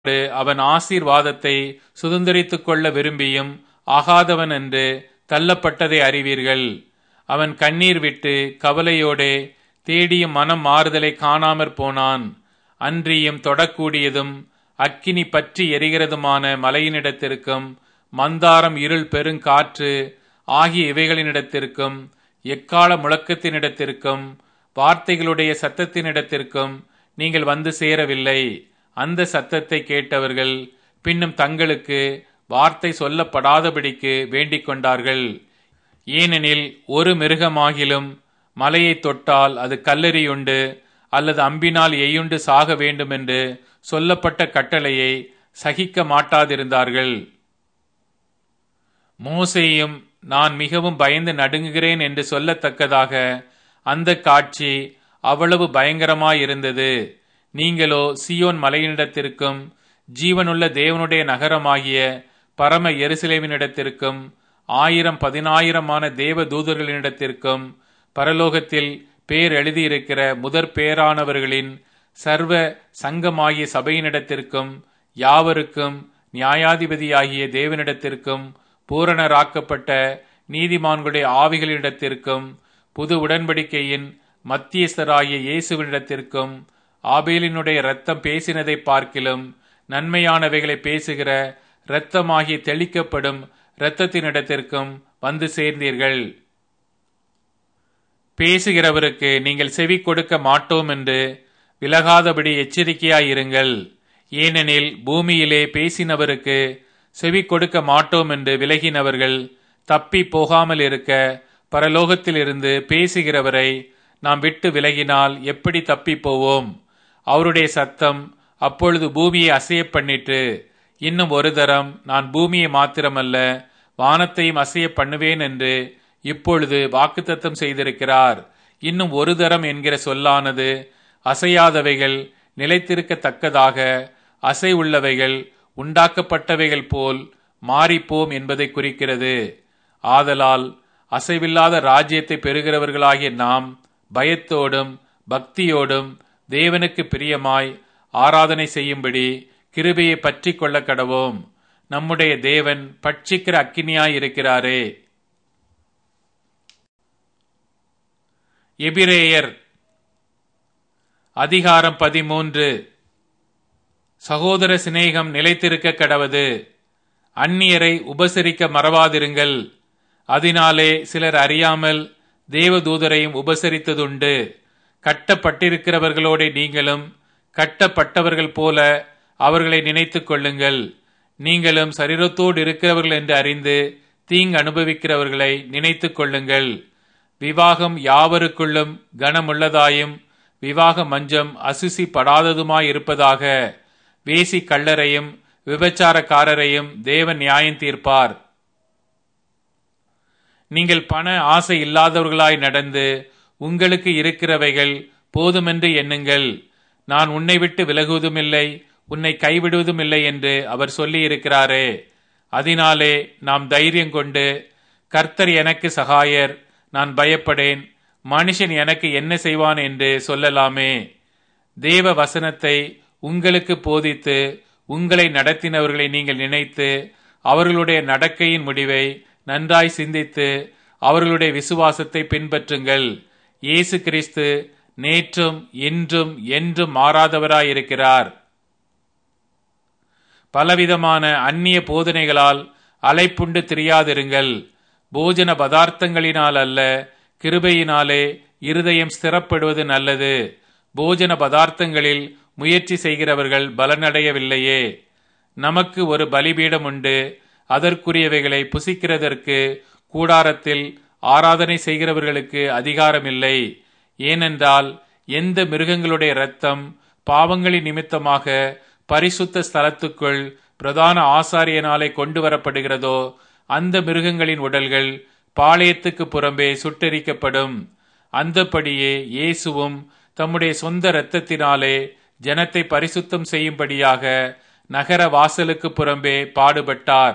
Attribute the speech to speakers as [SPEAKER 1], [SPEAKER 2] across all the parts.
[SPEAKER 1] அவன் ஆசீர்வாதத்தை சுதந்திரித்துக் கொள்ள விரும்பியும் ஆகாதவன் என்று தள்ளப்பட்டதை அறிவீர்கள் அவன் கண்ணீர் விட்டு கவலையோடே தேடியும் மனம் மாறுதலை காணாமற் போனான் அன்றியும் தொடக்கூடியதும் அக்கினி பற்றி எரிகிறதுமான மலையினிடத்திற்கும் மந்தாரம் இருள் பெருங்காற்று ஆகிய இவைகளினிடத்திற்கும் எக்கால முழக்கத்தினிடத்திற்கும் வார்த்தைகளுடைய சத்தத்தினிடத்திற்கும் நீங்கள் வந்து சேரவில்லை அந்த சத்தத்தை கேட்டவர்கள் பின்னும் தங்களுக்கு வார்த்தை சொல்லப்படாதபடிக்கு வேண்டிக் கொண்டார்கள் ஏனெனில் ஒரு மிருகமாகிலும் மலையை தொட்டால் அது கல்லெறியுண்டு அல்லது அம்பினால் எய்யுண்டு சாக வேண்டும் என்று சொல்லப்பட்ட கட்டளையை சகிக்க மாட்டாதிருந்தார்கள் மோசேயும் நான் மிகவும் பயந்து நடுங்குகிறேன் என்று சொல்லத்தக்கதாக அந்த காட்சி அவ்வளவு பயங்கரமாயிருந்தது நீங்களோ சியோன் மலையினிடத்திற்கும் ஜீவனுள்ள தேவனுடைய நகரமாகிய பரம எருசலேமினிடத்திற்கும் ஆயிரம் பதினாயிரமான தேவ தூதர்களினிடத்திற்கும் பரலோகத்தில் பேர் எழுதியிருக்கிற முதற் பேரானவர்களின் சர்வ சங்கமாகிய சபையினிடத்திற்கும் யாவருக்கும் நியாயாதிபதியாகிய தேவனிடத்திற்கும் பூரணராக்கப்பட்ட நீதிமான்களுடைய ஆவிகளிடத்திற்கும் புது உடன்படிக்கையின் மத்தியஸ்தராகிய இயேசுவினிடத்திற்கும் ஆபேலினுடைய இரத்தம் பேசினதை பார்க்கிலும் நன்மையானவைகளை பேசுகிற இரத்தமாகி தெளிக்கப்படும் இரத்தத்தினிடத்திற்கும் வந்து சேர்ந்தீர்கள் பேசுகிறவருக்கு நீங்கள் செவி கொடுக்க மாட்டோம் என்று விலகாதபடி எச்சரிக்கையாயிருங்கள் ஏனெனில் பூமியிலே பேசினவருக்கு செவி கொடுக்க மாட்டோம் என்று விலகினவர்கள் தப்பி போகாமல் இருக்க பரலோகத்திலிருந்து பேசுகிறவரை நாம் விட்டு விலகினால் எப்படி தப்பி போவோம் அவருடைய சத்தம் அப்பொழுது பூமியை அசைய பண்ணிட்டு இன்னும் ஒரு தரம் நான் பூமியை மாத்திரமல்ல வானத்தையும் அசைய பண்ணுவேன் என்று இப்பொழுது வாக்குத்தத்தம் செய்திருக்கிறார் இன்னும் ஒரு தரம் என்கிற சொல்லானது அசையாதவைகள் நிலைத்திருக்கத்தக்கதாக அசை உள்ளவைகள் உண்டாக்கப்பட்டவைகள் போல் மாறிப்போம் என்பதை குறிக்கிறது ஆதலால் அசைவில்லாத ராஜ்யத்தை பெறுகிறவர்களாகிய நாம் பயத்தோடும் பக்தியோடும் தேவனுக்கு பிரியமாய் ஆராதனை செய்யும்படி கிருபையை பற்றி கொள்ள கடவோம் நம்முடைய தேவன் பட்சிக்கிற அக்கினியாய் இருக்கிறாரே எபிரேயர் அதிகாரம் பதிமூன்று சகோதர சிநேகம் நிலைத்திருக்க கடவது அந்நியரை உபசரிக்க மறவாதிருங்கள் அதனாலே சிலர் அறியாமல் தேவதூதரையும் உபசரித்ததுண்டு கட்டப்பட்டிருக்கிறவர்களோட நீங்களும் கட்டப்பட்டவர்கள் போல அவர்களை நினைத்துக் கொள்ளுங்கள் நீங்களும் சரீரத்தோடு இருக்கிறவர்கள் என்று அறிந்து தீங்கு அனுபவிக்கிறவர்களை நினைத்துக் கொள்ளுங்கள் விவாகம் யாவருக்குள்ளும் கனமுள்ளதாயும் விவாக மஞ்சம் அசுசி படாததுமாய் இருப்பதாக வேசி கள்ளரையும் விபச்சாரக்காரரையும் தேவன் நியாயம் தீர்ப்பார் நீங்கள் பண ஆசை இல்லாதவர்களாய் நடந்து உங்களுக்கு இருக்கிறவைகள் போதுமென்று எண்ணுங்கள் நான் உன்னை விட்டு விலகுவதுமில்லை உன்னை கைவிடுவதும் இல்லை என்று அவர் சொல்லி இருக்கிறாரே அதனாலே நாம் தைரியம் கொண்டு கர்த்தர் எனக்கு சகாயர் நான் பயப்படேன் மனுஷன் எனக்கு என்ன செய்வான் என்று சொல்லலாமே தேவ வசனத்தை உங்களுக்கு போதித்து உங்களை நடத்தினவர்களை நீங்கள் நினைத்து அவர்களுடைய நடக்கையின் முடிவை நன்றாய் சிந்தித்து அவர்களுடைய விசுவாசத்தை பின்பற்றுங்கள் இயேசு கிறிஸ்து நேற்றும் இன்றும் என்றும் மாறாதவராயிருக்கிறார் பலவிதமான அந்நிய போதனைகளால் அலைப்புண்டு திரியாதிருங்கள் போஜன பதார்த்தங்களினால் அல்ல கிருபையினாலே இருதயம் ஸ்திரப்படுவது நல்லது போஜன பதார்த்தங்களில் முயற்சி செய்கிறவர்கள் பலனடையவில்லையே நமக்கு ஒரு பலிபீடம் உண்டு அதற்குரியவைகளை புசிக்கிறதற்கு கூடாரத்தில் ஆராதனை செய்கிறவர்களுக்கு அதிகாரமில்லை ஏனென்றால் எந்த மிருகங்களுடைய இரத்தம் பாவங்களின் நிமித்தமாக பரிசுத்த ஸ்தலத்துக்குள் பிரதான ஆசாரியனாலே கொண்டு வரப்படுகிறதோ அந்த மிருகங்களின் உடல்கள் பாளையத்துக்கு புறம்பே சுட்டெரிக்கப்படும் அந்தபடியே இயேசுவும் தம்முடைய சொந்த இரத்தத்தினாலே ஜனத்தை பரிசுத்தம் செய்யும்படியாக நகர வாசலுக்கு புறம்பே பாடுபட்டார்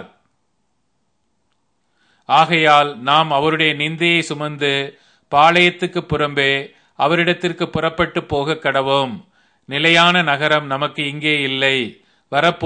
[SPEAKER 1] ஆகையால் நாம் அவருடைய நிந்தையை சுமந்து பாளையத்துக்கு புறம்பே அவரிடத்திற்கு புறப்பட்டு போக கடவோம் நிலையான நகரம் நமக்கு இங்கே இல்லை வரப்போ